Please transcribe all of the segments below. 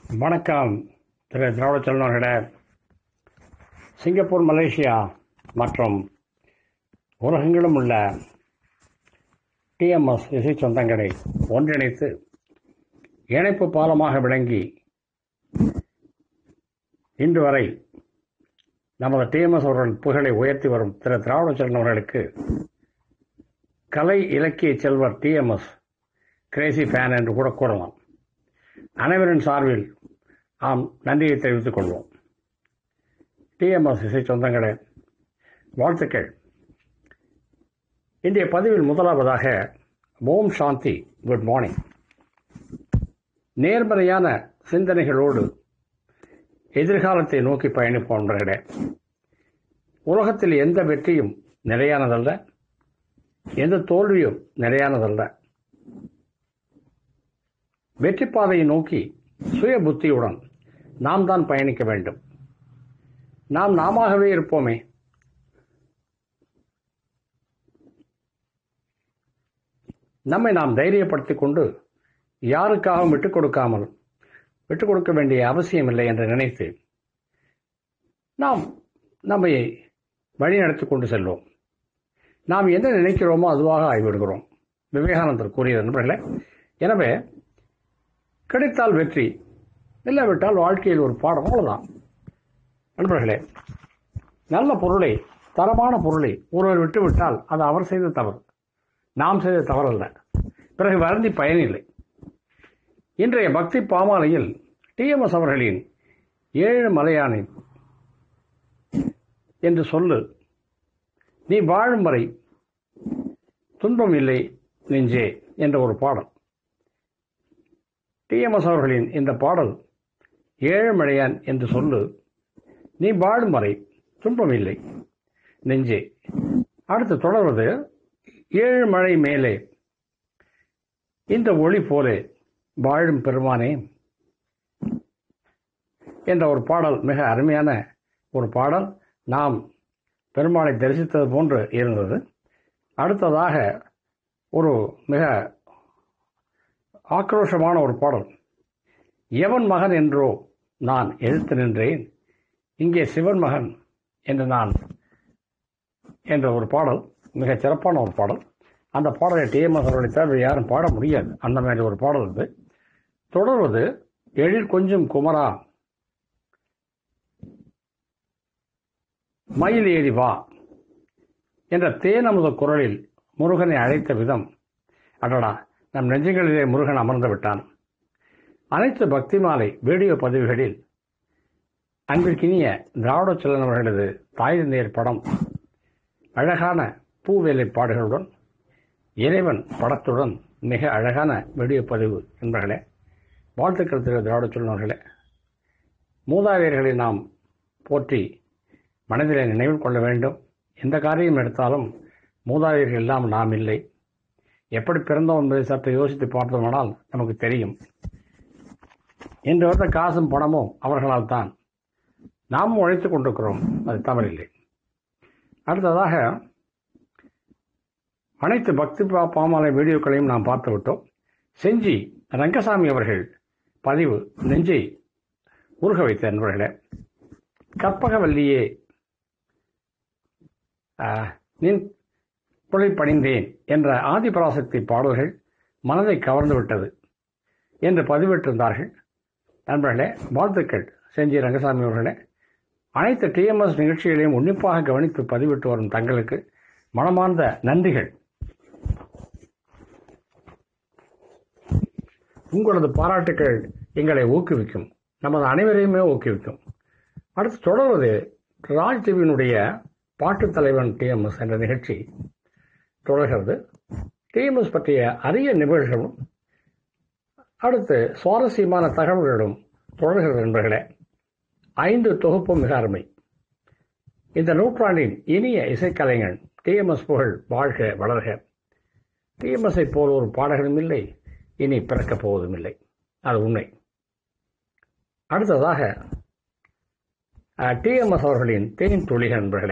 வணக்கம் திரு திராவிட செல்வர்களே Singapore Malaysia மற்றும் உலகெங்கிலும் உள்ள டிஎம்எஸ் இசை சொந்தங்களை ஒன்றிணைத்து இணைப்பு பாலமாக விளங்கி இன்று வரை நமது டிஎம்எஸ் அவர்கள் புகழை உயர்த்தி வரும் திரு திராவிட செல்வன் அவர்களுக்கு கலை இலக்கிய செல்வர் டிஎம்எஸ் கிரேசி ஃபேன் என்று கூட கூறலாம் அனைவரின் சார்பில் ஆம் நன்றியை தெரிவித்துக் கொள்வோம் டிஎம்எஸ் இசை சொந்தங்களே வாழ்த்துக்கள் இன்றைய பதிவில் முதலாவதாக ஓம் சாந்தி குட் மார்னிங் நேர்மறையான சிந்தனைகளோடு எதிர்காலத்தை நோக்கி பயணிப்போன்றே உலகத்தில் எந்த வெற்றியும் நிலையானதல்ல எந்த தோல்வியும் நிலையானதல்ல வெற்றி பாதையை நோக்கி சுய புத்தியுடன் நாம் தான் பயணிக்க வேண்டும் நாம் நாமவே இருப்போமே நம்மை நாம் தைரியப்படுத்திக் கொண்டு யாருக்காகவும் விட்டுக் கொடுக்காமல் விட்டுக் கொடுக்க வேண்டிய அவசியமில்லை என்று நினைத்து நாம் நம்மை வழிநடத்தி கொண்டு செல்வோம் நாம் என்ன நினைக்கிறோமோ அதுவாக ஆகிவிடுகிறோம் விவேகானந்தர் கூறியது நண்பர்களே எனவே கிடைத்தால் வெற்றி இல்லாவிட்டால் வாழ்க்கையில் ஒரு பாடம் அவ்வளவுதான் நண்பர்களே நல்ல பொருளை தரமான பொருளை ஒருவர் விட்டுவிட்டால் அது அவர் செய்த தவறு நாம் செய்த தவறல்ல பிறகு வருந்தி பயனில்லை இன்றைய பக்தி பாமாலையில் டிஎம்எஸ் அவர்களின் ஏழு மலையானை என்று சொல்லு நீ வாழும் வரை துன்பம் இல்லை நெஞ்சே என்ற ஒரு பாடல் டிஎம்எஸ் அவர்களின் இந்த பாடல் ஏழுமழையான் என்று சொல்லு நீ வாழும் வரை துன்பம் இல்லை நெஞ்சே அடுத்து தொடர்வது ஏழு மழை மேலே இந்த ஒளி போலே வாழும் பெருமானே என்ற ஒரு பாடல் மிக அருமையான ஒரு பாடல் நாம் பெருமாளை தரிசித்தது போன்று இருந்தது அடுத்ததாக ஒரு மிக ஆக்ரோஷமான ஒரு பாடல் எவன் மகன் என்றோ நான் எதிர்த்து நின்றேன் இங்கே சிவன் மகன் என்று நான் என்ற ஒரு பாடல் மிக சிறப்பான ஒரு பாடல் அந்த பாடலை டிஎம்எஸ் அவர்களை தவிர யாரும் பாட முடியாது அந்த மாதிரி ஒரு பாடல் இது தொடர்வது எழில் கொஞ்சம் குமரா மயில் ஏறி வா என்ற தேனமுத குரலில் முருகனை அழைத்த விதம் அடடா நம் நெஞ்சங்களிலே முருகன் அமர்ந்து விட்டான் அனைத்து பக்தி மாலை வீடியோ பதிவுகளில் அன்பிற்கினிய திராவிட செல்லன் அவர்களது தாய் தந்தையர் படம் அழகான பூவேலைப்பாடுகளுடன் இறைவன் படத்துடன் மிக அழகான வீடியோ பதிவு என்பர்களே வாழ்த்துக்கள் திரு திராவிட செல்வர்களே மூதாதையர்களை நாம் போற்றி மனதிலே நினைவில் கொள்ள வேண்டும் எந்த காரியம் எடுத்தாலும் மூதாதையர்கள் இல்லாமல் நாம் இல்லை எப்படி பிறந்தோம் என்பதை சற்று யோசித்து பார்த்தோமானால் நமக்கு தெரியும் இன்று வந்த காசும் பணமும் அவர்களால் தான் நாமும் உழைத்துக் கொண்டிருக்கிறோம் அது தவறில்லை அடுத்ததாக அனைத்து பக்தி பா பாமாலை வீடியோக்களையும் நாம் பார்த்து விட்டோம் செஞ்சி ரங்கசாமி அவர்கள் பதிவு நெஞ்சை உருக வைத்த நண்பர்களே கற்பகவல்லியே நின் புலை பணிந்தேன் என்ற ஆதிபராசக்தி பாடல்கள் மனதை கவர்ந்து விட்டது என்று பதிவிட்டிருந்தார்கள் நண்பர்களே வாழ்த்துக்கள் செஞ்சி ரங்கசாமி அவர்களே அனைத்து டிஎம்எஸ் நிகழ்ச்சிகளையும் உன்னிப்பாக கவனித்து பதிவிட்டு வரும் தங்களுக்கு மனமார்ந்த நன்றிகள் உங்களது பாராட்டுக்கள் எங்களை ஊக்குவிக்கும் நமது அனைவரையுமே ஊக்குவிக்கும் அடுத்து தொடர்வது ராஜ் டிவியினுடைய பாட்டுத் தலைவன் டிஎம்எஸ் என்ற நிகழ்ச்சி தொடர்கிறது டிஎம்எஸ் பற்றிய அரிய நிகழ்வுகளும் அடுத்து சுவாரஸ்யமான தகவல்களும் தொடர்கிறது நண்பர்களே ஐந்து தொகுப்பும் மிக அருமை இந்த நூற்றாண்டின் இனிய இசைக்கலைஞன் டிஎம்எஸ் புகழ் வாழ்க வளர்க டிஎம்எஸ்ஐ போல் ஒரு பாடகரும் இல்லை இனி பிறக்கப் போவதும் இல்லை அது உண்மை அடுத்ததாக டிஎம்எஸ் அவர்களின் தேன் துளிகள் நண்பர்களே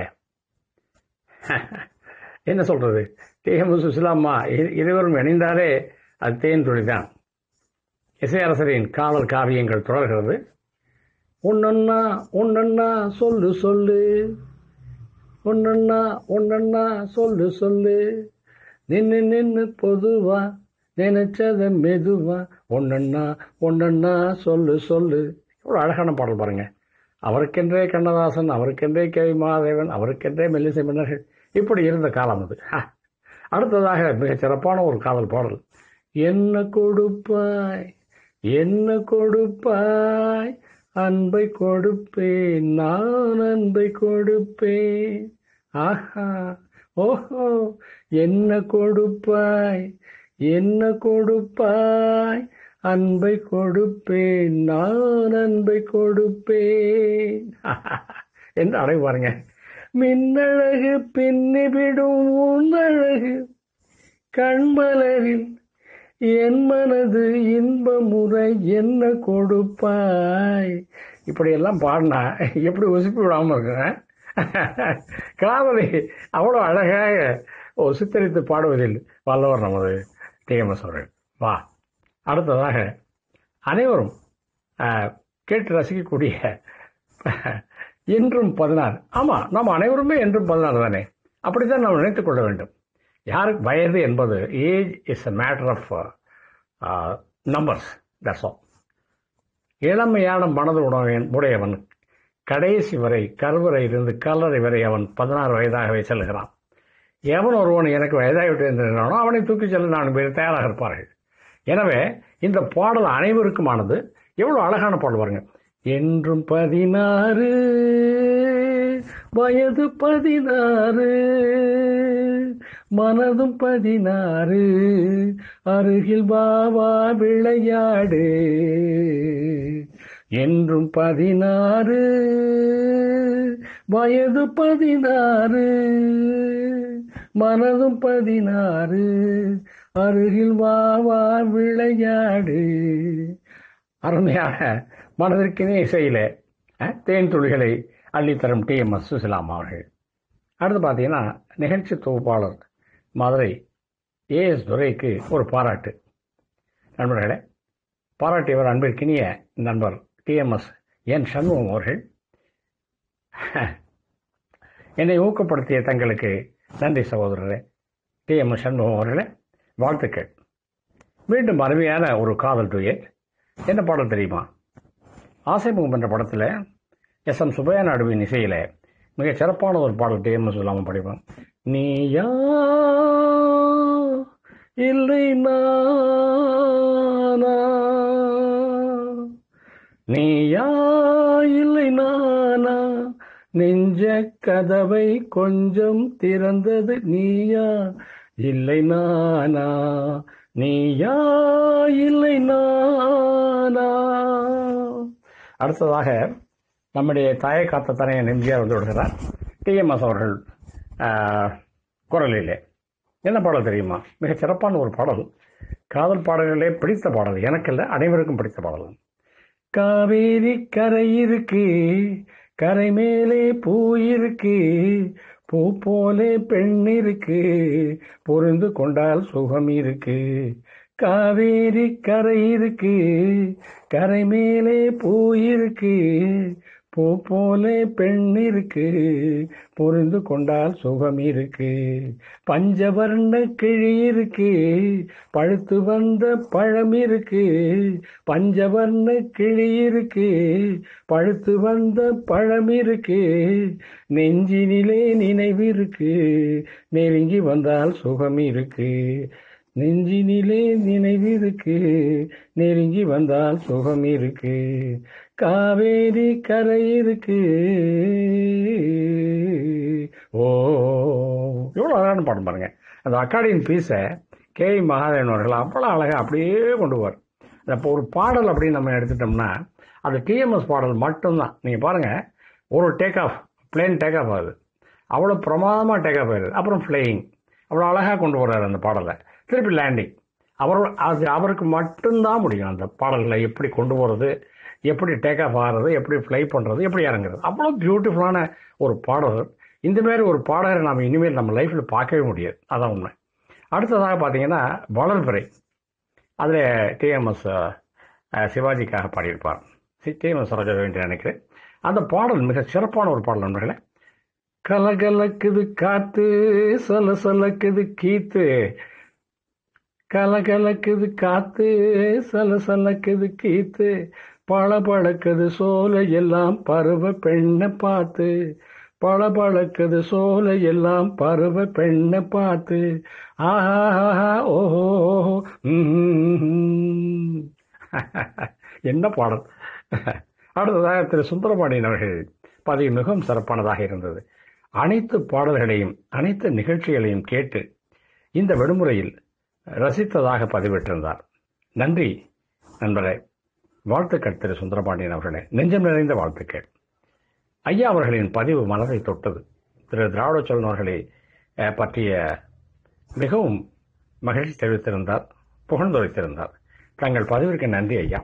என்ன சொல்றது டிஎம்எஸ் சுசிலாமா இருவரும் இணைந்தாலே அது தேன் துளி தான் இசையரசரின் காதல் காவியங்கள் தொடர்கிறது ஒன்னொன்னா ஒன்னொன்னா சொல்லு சொல்லு ஒன்னொன்னா ஒன்னொன்னா சொல்லு சொல்லு நின்னு நின்னு பொதுவா நினைச்சத மெதுவா ஒன்னொன்னா ஒன்னொன்னா சொல்லு சொல்லு எவ்வளோ அழகான பாடல் பாருங்க அவருக்கென்றே கண்ணதாசன் அவருக்கென்றே கே மாதேவன் அவருக்கென்றே மெல்லிசை மன்னர்கள் இப்படி இருந்த காலம் அது ஹ. அடுத்ததாக மிகச் சிறப்பான ஒரு காதல் பாடல் என்ன கொடுப்பாய் என்ன கொடுப்பாய் அன்பை கொடுப்பேன் நான் அன்பை கொடுப்பேன் ஆஹா ஓஹோ என்ன கொடுப்பாய் என்ன கொடுப்பாய் அன்பை கொடுப்பேன் நான் அன்பை கொடுப்பேன் என்று அடை பாருங்க மின்னழகு பின்னிவிடும் உன்னழகு கண்மலரில் என் மனது இன்ப முறை என்ன கொடுப்பாய் இப்படியெல்லாம் பாடினா எப்படி உசுப்பி விடாம இருக்குங்க காதலை அவ்வளோ அழகாக ஒரு சித்தரித்து பாடுவதில் வல்லவர் நமது டிஎம்எஸ் அவர்கள் வா அடுத்ததாக அனைவரும் ஆஹ், கேட்டு ரசிக்கக்கூடிய என்றும் பதினாறு ஆமா நாம் அனைவருமே என்றும் பதினாறு தானே அப்படித்தான் நாம் நினைத்துக் கொள்ள வேண்டும் யாருக்கு வயது என்பது age is a matter of numbers that's all இளமையான மனது உடையவன் உடையவன் கடைசி வரை கருவறையிலிருந்து கல்லறை வரை அவன் பதினாறு வயதாகவே செல்கிறான் எவன் ஒருவன் எனக்கு வயதாகிவிட்டு என்றானோ அவனை தூக்கிச் செல்ல நான் பேர் தயாராக இருப்பார்கள் எனவே இந்த பாடல் அனைவருக்குமானது எவ்வளவு அழகான பாடல் பாருங்க என்றும் பதினாறு வயது பதினாறு மனதும் பதினாறு அருகில் பாவா விளையாடு என்றும் பதினாறு வயது பதினாறு மனதும் பதினாறு அருகில் வா வா விளையாடு அருமையாக மனதிற்கினே இசையில அஹ், தேன் துளிகளை அள்ளித்தரும் டி எம் எஸ் சுசிலாம் அவர்கள் அடுத்து பார்த்தீங்கன்னா நிகழ்ச்சி தொகுப்பாளர் மதுரை ஏஎஸ் துரைக்கு ஒரு பாராட்டு நண்பர்களே பாராட்டியவர் அன்பிற்கினிய நண்பர் டிஎம்எஸ் என் சண்முகம் அவர்கள் என்னை ஊக்கப்படுத்திய தங்களுக்கு நன்றி சகோதரரே டிஎம்எஸ் சண்முகம் அவர்களே வாழ்த்துக்கள் மீண்டும் அருமையான ஒரு காதல் டூயட் என்ன பாடல் தெரியுமா ஆசைமுகம் என்ற படத்தில் எஸ் எம் சுபையா நாடுவின் இசையில் மிக சிறப்பான ஒரு பாடல் டிஎம்எஸ் இல்லாமல் படிப்போம் நீயா இல்லை நானா நீயா இல்லை நானா நெஞ்ச கதவை கொஞ்சம் திறந்தது நீயா இல்லை நானா நீயா இல்லை நானா அடுத்ததாக நம்முடைய தாயை காத்த தனைய எம்ஜிஆர் வந்து விடுகிறார் டிஎம்எஸ் அவர்கள் ஆஹ், குரலிலே என்ன பாடல் தெரியுமா மிகச் சிறப்பான ஒரு பாடல் காதல் பாடல்களே பிடித்த பாடல் எனக்கு இல்லை அனைவருக்கும் பிடித்த பாடல் காவேரி கரை இருக்கு கரை மேலே பூ இருக்கு பூ போலே பெண் இருக்கு பொருந்து கொண்டால் சுகம் இருக்கு காவேரி கரை இருக்கு கரை மேலே பூ இருக்கு பூ போலே பெண் இருக்கு பொருந்து கொண்டால் சுகம் இருக்கு பஞ்சவர்ண கிழி இருக்கு பழுத்து வந்த பழம் இருக்கு பஞ்சவர்ண கிளி இருக்கு பழுத்து வந்த பழம் இருக்கு நெஞ்சினிலே நினைவு இருக்கு நெருங்கி வந்தால் சுகம் இருக்கு நெஞ்சினிலே நினைவு இருக்கு நெருங்கி வந்தால் சுகம் இருக்கு காவேரி கரை இருக்கு ஓ எவ்வளோ அழகான பாடம் பாருங்க அந்த அக்காடியின் பீஸை கே மகாதேவன் அவர்கள் அவ்வளோ அழகாக அப்படியே கொண்டு போவார் இப்போ ஒரு பாடல் அப்படின்னு நம்ம எடுத்துட்டோம்னா அது டிஎம்எஸ் பாடல் மட்டும்தான் நீங்கள் பாருங்கள் ஒரு take off plane take off ஆகுது அவ்வளோ பிரமாதமாக டேக் ஆஃப் ஆகுது அப்புறம் ஃப்ளையிங் அவ்வளோ அழகாக கொண்டு வர்றாரு அந்த பாடலை திருப்பி லேண்டிங் அவர் அது அவருக்கு மட்டும்தான் முடியும் அந்த பாடல்களை எப்படி கொண்டு போகிறது எப்படி டேக் ஆஃப் ஆகிறது எப்படி ஃப்ளை பண்ணுறது எப்படி இறங்குறது அவ்வளோ பியூட்டிஃபுல்லான ஒரு பாடகர் இந்த மாதிரி ஒரு பாடகரை நாம் இனிமேல் நம்ம லைஃப்பில் பார்க்கவே முடியாது அதான் உண்மை அடுத்ததாக பார்த்தீங்கன்னா வளர்பிறை அதில் டிஎம்எஸ் அஹ், சிவாஜிக்காக பாடியிருப்பார் சி டி எம் சரோஜா என்று நினைக்கிறேன் அந்த பாடல் மிக சிறப்பான ஒரு பாடல் நண்பர்களே கலகலக்குது காத்து சல சலக்குது கீத்து கலகலக்குது காத்து சல சலக்குது கீத்து பளபளக்குது சோலை எல்லாம் பருவ பெண்ணை பார்த்து பளபளக்குது சோலை எல்லாம் பருவ பெண்ணை பார்த்து ஆஹா ஓஹோ ம்ஹும். என்ன பாடல் அடுத்ததாக திரு சுந்தரபாண்டியன் அவர்கள் பதிவு மிகவும் சிறப்பானதாக இருந்தது அனைத்து பாடல்களையும் அனைத்து நிகழ்ச்சிகளையும் கேட்டு இந்த விடுமுறையில் ரசித்ததாக பதிவிட்டிருந்தார் நன்றி நண்பரே வாழ்த்துக்கள் திரு சுந்தரபாண்டியன் அவர்களே நெஞ்சம் நிறைந்த வாழ்த்துக்கள் ஐயா அவர்களின் பதிவு மனதை தொட்டது திரு திராவிட சோழன் அவர்களை அஹ், பற்றிய மிகவும் மகிழ்ச்சி தெரிவித்திருந்தார் புகழ்ந்துரைத்திருந்தார் தங்கள் பதிவிற்கு நன்றி ஐயா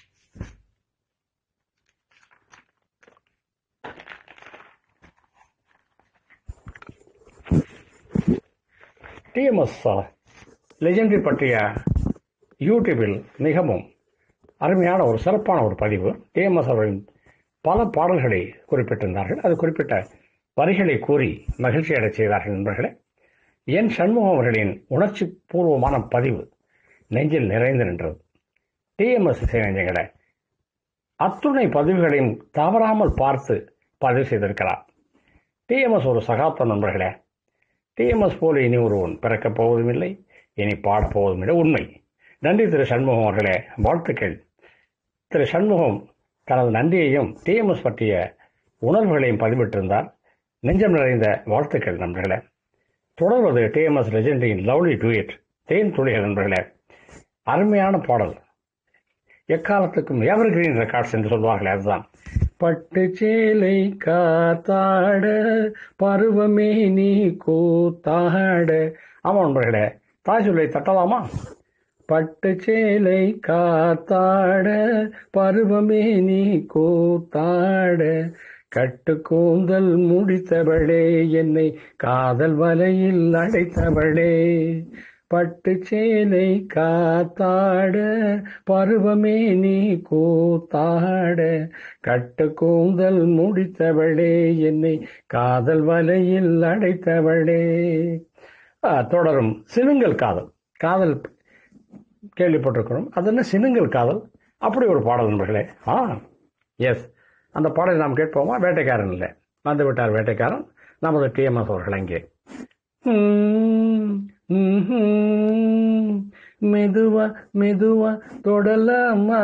டிஎம்எஸ் லெஜெண்டரி பற்றிய யூடியூபில் மிகவும் அருமையான ஒரு சிறப்பான ஒரு பதிவு டிஎம்எஸ் அவர்களின் பல பாடல்களை குறிப்பிட்டிருந்தார்கள் அது குறிப்பிட்ட வரிகளை கூறி மகிழ்ச்சி அடைச் செய்தார்கள் நண்பர்களே என் சண்முகம் அவர்களின் உணர்ச்சி பூர்வமான பதிவு நெஞ்சில் நிறைந்து நின்றது டிஎம்எஸ் இசை நெஞ்சங்களை அத்துணை பதிவுகளையும் தவறாமல் பார்த்து பதிவு செய்திருக்கிறார் டிஎம்எஸ் ஒரு சகாப்த நண்பர்களே டிஎம்எஸ் போல இனி ஒருவன் பிறக்கப் போவதும் இல்லை இனி பாடப் போவதும் இல்லை உண்மை நன்றி திரு சண்முகம் அவர்களே வாழ்த்துக்கள் திரு சண்முகம் தனது நன்றியையும் டிஎம்எஸ் பற்றிய உணர்வுகளையும் பதிவிட்டிருந்தார் நெஞ்சம் நிறைந்த வாழ்த்துக்கள் நண்பர்களே தொடர்வது டிஎம்எஸ் லெஜெண்டின் லவ்லி டூயட் தேன் துளிகள் நண்பர்களே அருமையான பாடல் எக்காலத்துக்கும் எவர் கிரீன் ரெக்கார்ட்ஸ் என்று சொல்வார்களே அதுதான் பட்டு சேலை காத்தாட பருவமே நீ கூத்தாட ஆமா நண்பர்களே தாய் சொல்லை தட்டலாமா பட்டு சேலை காத்தாட பருவமே நீ கூத்தாட கட்டு கூந்தல் முடித்தவளே என்னை காதல் வலையில் அடைத்தவளே பட்டு சேலை காத்தாட பருவமே நீ கூத்தாட கட்டு கூந்தல் முடித்தவளே என்னை காதல் வலையில் அடைத்தவளே ஆ, தொடரும் சினுங்கல் காதல் காதல் கேள்விப்பட்டிருக்கிறோம் அது என்ன சினுங்கல் காதல் அப்படி ஒரு பாடல் நண்பர்களே ஆ எஸ் அந்த பாடலை நாம் கேட்போமா வேட்டைக்காரன் இல்லை வந்து விட்டார் வேட்டைக்காரன் நமது டிஎம்எஸ் அவர்கள் அங்கே ம், ம்ஹும். மெதுவா மெதுவா தொடலாமா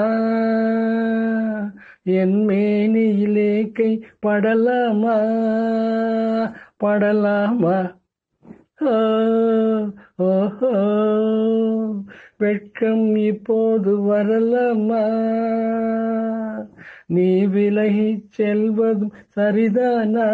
என் மேனியிலே கை படலாமா படலாமா ஓ, ஓஹோ வெட்கம் இப்போது வரலாமா நீ விலகி செல்வதும் சரிதானா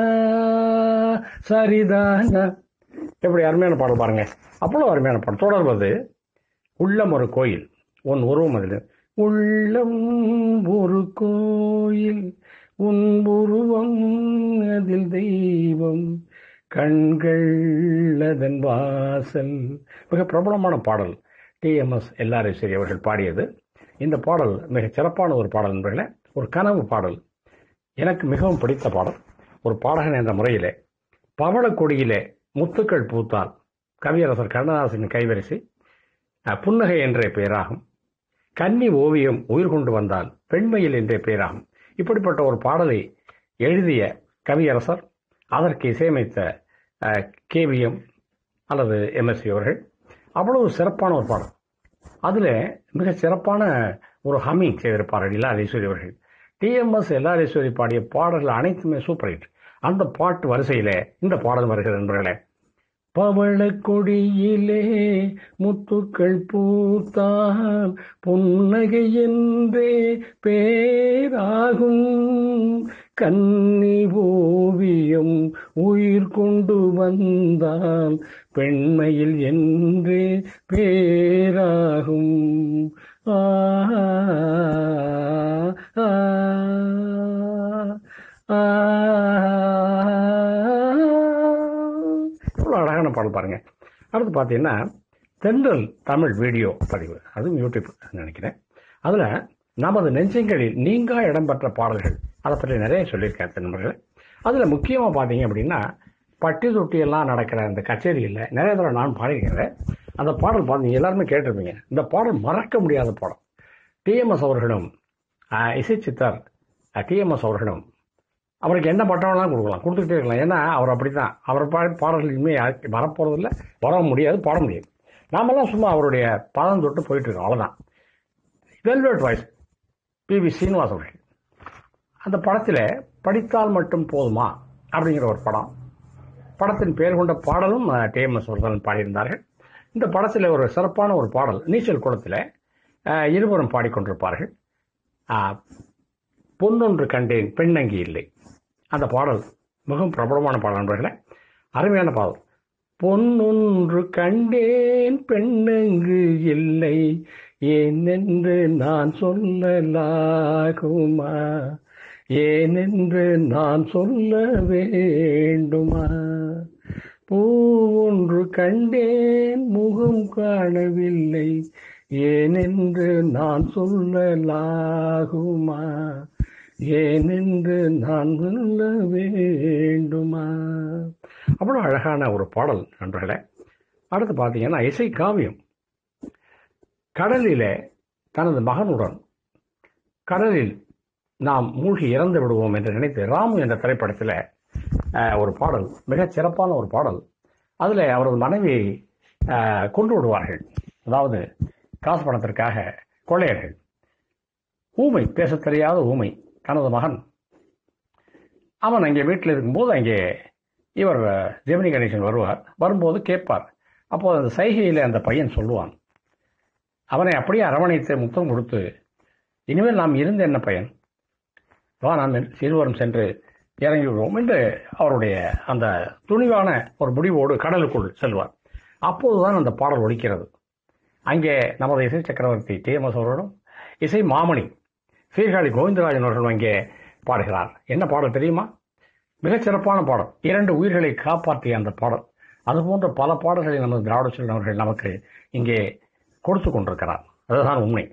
சரிதானா எப்படி அருமையான பாடல் பாருங்க அவ்வளோ அருமையான பாடல் தொடர்வது உள்ளம் ஒரு கோயில் உன் உருவம் அதில் உள்ளம் ஒரு கோயில் உன் உருவம் அதில் தெய்வம் கண்கள் அதன் வாசல் மிக பிரபலமான பாடல் டிஎம்எஸ் எல்ஆர்எஸ்வரி அவர்கள் பாடியது இந்த பாடல் மிக சிறப்பான ஒரு பாடல் நண்பர்களே ஒரு கனவு பாடல் எனக்கு மிகவும் பிடித்த பாடல் ஒரு பாடகன் என்ற முறையிலே பவளக்கொடியிலே முத்துக்கள் பூத்தால் கவியரசர் கண்ணதாசனின் கைவரிசை அஹ், புன்னகை என்றே பெயராகும் கன்னி ஓவியம் உயிர் கொண்டு வந்தால் பெண்மையில் என்றே பெயராகும் இப்படிப்பட்ட ஒரு பாடலை எழுதிய கவியரசர் அதற்கு இசையமைத்த கேவிஎம் அல்லது எம்எஸ்சி அவர்கள் அவ்வளவு சிறப்பான ஒரு பாடல் அதில் மிக சிறப்பான ஒரு ஹம்மிங் செய்திருப்பார்கள் இல்லாதீஸ்வரி அவர்கள் டிஎம்எஸ் எல்லாரீஸ்வரி பாடிய பாடல்கள் அனைத்துமே சூப்பர் ஹிட் அந்த பாட்டு வரிசையிலே இந்த பாடல் வருகிறது நண்பர்களே பவள கொடியிலே முத்துக்கள் பூத்தான் புன்னகை என்றே பேராகும் கன்னி ஓவியம் உயிர் கொண்டு வந்தான் பெண்மையில் என்றே பேராகும் ஆ ஆ, ஆ, எவ்வளோ அழகான பாடல் பாருங்க அடுத்து பார்த்தீங்கன்னா தென்றல் தமிழ் வீடியோ பதிவு அதுவும் யூடியூப் நினைக்கிறேன் அதில் நமது நெஞ்சங்களில் நீங்கா இடம்பெற்ற பாடல்கள் அதை பற்றி நிறைய சொல்லியிருக்கேன் நண்பர்களே அதில் முக்கியமாக பார்த்தீங்க அப்படின்னா பட்டி தொட்டி எல்லாம் நடக்கிற அந்த கச்சேரியில் நிறைய தடவை நான் பாடியிருக்கிறேன் அந்த பாடல் பார்த்தீங்க எல்லாருமே கேட்டிருப்பீங்க இந்த பாடல் மறக்க முடியாத பாடல் டிஎம்எஸ் அவர்களும் ஆஹ், இசை சித்தர் டிஎம்எஸ் அவர்களும் அவருக்கு என்ன பட்டம்லாம் கொடுக்கலாம் கொடுத்துக்கிட்டே இருக்கலாம் ஏன்னா அவர் அப்படி தான் அவர் பாட பாடல்கள் இனிமேல் யாருக்கு வரப்போகிறதில்ல வர முடியாது பாட முடியாது நாமெல்லாம் சும்மா அவருடைய பாதம் தொட்டு போயிட்டு இருக்கோம் அவ்வளோதான் velvet voice P V Srinivas அவர்கள் அந்த படத்தில் படித்தால் மட்டும் போதுமா அப்படிங்கிற ஒரு படம் படத்தின் பெயர் கொண்ட பாடலும் டிஎம்எஸ் அவர்கள் பாடியிருந்தார்கள் இந்த படத்தில் ஒரு சிறப்பான ஒரு பாடல் நீச்சல் குளத்தில் அஹ், இருவரும் பாடிக்கொண்டிருப்பார்கள் அஹ், பொன்னொன்று கண்டேன் பெண்ணங்கி இல்லை அந்த பாடல் மிகவும் பிரபலமான பாடல் நண்பர்களே அருமையான பாடல் பொன்னொன்று கண்டேன் பெண்ணங்கு இல்லை ஏனென்று நான் சொல்லலாகுமா ஏனென்று நான் சொல்ல வேண்டுமா பூ ஒன்று கண்டேன் முகம் காணவில்லை ஏனென்று நான் சொல்லலாகுமா ஏனென்று நான் சொல்ல வேண்டுமா அவ்வளோ அழகான ஒரு பாடல் நண்பர்களே அடுத்து பார்த்தீங்கன்னா இசை காவியம் கடலிலே தனது மகனுடன் கடலில் நாம் மூழ்கி இறந்து விடுவோம் என்று நினைத்து ராமு என்ற திரைப்படத்தில் அஹ், ஒரு பாடல் மிகச் சிறப்பான ஒரு பாடல் அதில் அவரது மனைவியை அஹ், கொண்டு விடுவார்கள் அதாவது காசு பணத்திற்காக கொள்ளையர்கள் ஊமை பேசத் தெரியாத ஊமை தனது மகன் அவன் அங்கே வீட்டில் இருக்கும்போது அங்கே இவர் அஹ், ஜெமினி கணேசன் வருவார் வரும்போது கேட்பார் அப்போது அந்த சைகையில் அந்த பையன் சொல்லுவான் அவனை அப்படியே அரவணைத்து முத்தம் கொடுத்து இனிமேல் நாம் இருந்த என்ன பயன் வா நாம் சிறுவரும் சென்று இறங்கி விடுவோம் என்று அவருடைய அந்த துணிவான ஒரு முடிவோடு கடலுக்குள் செல்வார் அப்போதுதான் அந்த பாடல் ஒலிக்கிறது அங்கே நமது இசை சக்கரவர்த்தி டி எம் எஸ் அவர்களும் இசை மாமணி சீர்காழி கோவிந்தராஜன் அவர்களும் அங்கே பாடுகிறார் என்ன பாடல் தெரியுமா மிகச் சிறப்பான பாடல் இரண்டு உயிர்களை காப்பாற்றிய அந்த பாடல் அதுபோன்ற பல பாடல்களை நமது திராவிட செல்வன் அவர்கள் நமக்கு இங்கே கொடுத்து கொண்டிருக்கிறார் அதுதான் உண்மை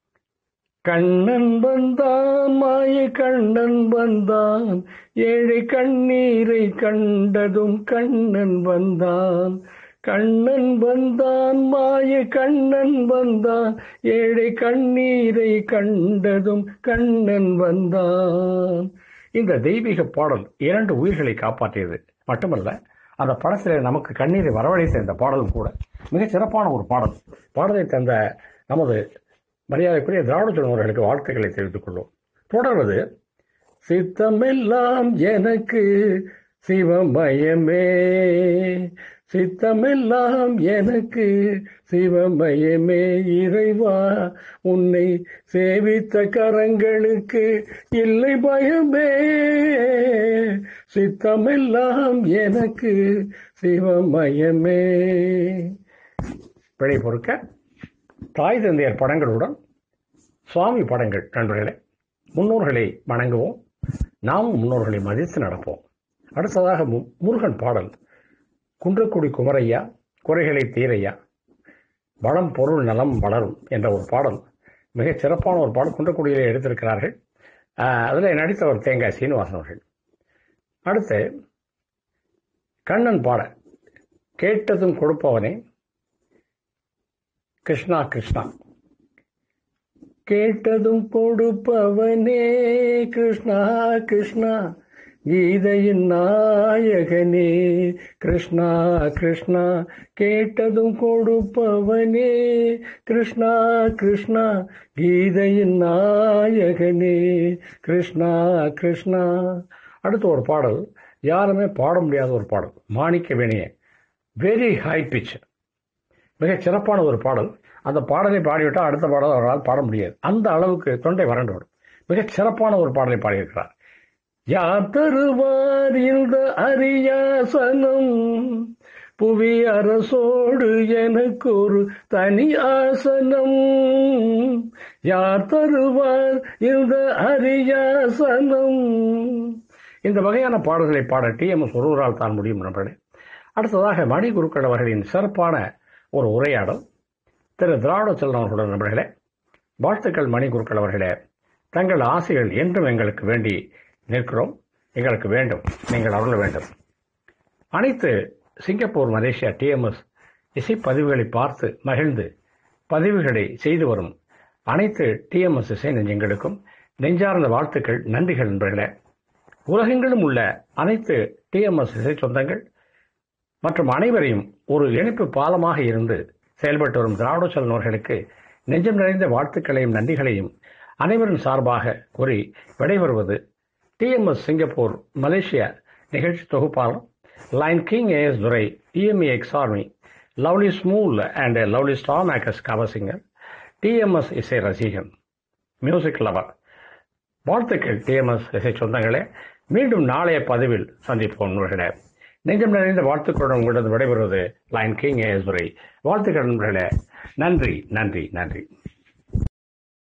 கண்ணன் வந்தான் மாய கண்ணன் வந்தான் ஏழை கண்ணீரை கண்டதும் கண்ணன் வந்தான் கண்ணன் வந்தான் மாய கண்ணன் வந்தான் ஏழை கண்ணீரை கண்டதும் கண்ணன் வந்தான் இந்த தெய்வீக பாடல் இரண்டு உயிர்களை காப்பாற்றியது மட்டுமல்ல அந்த படத்தில் நமக்கு கண்ணீரை வரவழைத்த இந்த பாடலும் கூட மிகச் சிறப்பான ஒரு பாடல் பாடலை தந்த நமது மரியாதைக்குரிய திராவிட தலைவர்களுக்கு வாழ்த்துக்களை தெரிவித்துக் கொள்வோம் தொடர்வது சித்தமெல்லாம் எனக்கு சிவமயமே சித்தமெல்லாம் எனக்கு சிவமயமே இறைவா உன்னை சேவித்த கரங்களுக்கு இல்லை பயமே சித்தமெல்லாம் எனக்கு சிவமயமே பிழை பொறுக்க தாய் தந்தையர் படங்களுடன் சுவாமி படங்கள் நண்பர்களே முன்னோர்களை வணங்குவோம் நாமும் முன்னோர்களை மதித்து நடப்போம் அடுத்ததாக மு- முருகன் பாடல் குன்றக்குடி குமரையா குறைகளை தீரையா வளம் பொருள் நலம் வளரும் என்ற ஒரு பாடல் மிகச் சிறப்பான ஒரு பாடல் குன்றக்குடியிலே எடுத்திருக்கிறார்கள் ஆஹ், அதில் நடித்தவர் தேங்காய் சீனிவாசன் அவர்கள் அடுத்து கண்ணன் பாட கேட்டதும் கொடுப்பவனே கிருஷ்ணா கிருஷ்ணா கேட்டதும் கொடுப்பவனே கிருஷ்ணா கிருஷ்ணா கீதையின் நாயகனே கிருஷ்ணா கிருஷ்ணா கேட்டதும் கொடுப்பவனே கிருஷ்ணா கிருஷ்ணா கீதையின் நாயகனே கிருஷ்ணா கிருஷ்ணா அடுத்த ஒரு பாடல் யாருமே பாட முடியாத ஒரு பாடல் மாணிக்க வேணிய வெரி ஹை பிச் மிகச் சிறப்பான ஒரு பாடல் அந்த பாடலை பாடிவிட்டால் அடுத்த பாடல் அவரால் பாட முடியாது அந்த அளவுக்கு தொண்டை வறண்டு விடும் மிகச் சிறப்பான ஒரு பாடலை பாடியிருக்கிறார் யார் தருவார் இந்த அரியாசனம் புவி அரசோடு எனக்கு ஒரு தனி ஆசனம் யார் தருவார் இந்த அரியாசனம் இந்த வகையான பாடல்களை பாட டி எம் எஸ் ஒருவரால் தான் முடியும் நண்பர்களே அடுத்ததாக மணி குருக்கள் அவர்களின் சிறப்பான ஒரு உரையாடல் திரு திராவிட செல்வன் அவர்களுடன் நண்பர்களே வாழ்த்துக்கள் மணி குருக்கள் அவர்களே தங்கள் ஆசைகள் என்றும் எங்களுக்கு வேண்டி நிற்கிறோம் எங்களுக்கு வேண்டும் நீங்கள் அருள வேண்டும் அனைத்து சிங்கப்பூர் மலேசியா டிஎம்எஸ் இசைப்பதிவுகளை பார்த்து மகிழ்ந்து பதிவுகளை செய்து வரும் அனைத்து டிஎம்எஸ் இசை நெஞ்சங்களுக்கும் நெஞ்சார்ந்த வாழ்த்துக்கள் நன்றிகள் நண்பர்களே உலகெங்கிலும் உள்ள அனைத்து டிஎம்எஸ் இசை சொந்தங்கள் மற்றும் அனைவரையும் ஒரு இணைப்பு பாலமாக இருந்து செயல்பட்டு வரும் திராவிட செல்வர்களுக்கு நெஞ்சம் நிறைந்த வாழ்த்துக்களையும் நன்றிகளையும் அனைவரின் சார்பாக கூறி விடைபெறுவது டிஎம்எஸ் சிங்கப்பூர் மலேசியா நிகழ்ச்சி தொகுப்பாளர் line king AS Durai TME ex army lovely Smule and lovely star makers கவசிங்கர் டிஎம்எஸ் இசை ரசிகன் மியூசிக் லவர் வாழ்த்துக்கள் டிஎம்எஸ் இசை சொந்தங்களே மீண்டும் நாளைய பதிவில் சந்திப்போம் நண்பர்களே நெஞ்சம் நிறைந்த வாழ்த்துக்களுடன் உங்களது விடைபெறுவது லைன் கிங் ஏஎஸ் துரை வாழ்த்துக்கள் நண்பர்களே நன்றி நன்றி நன்றி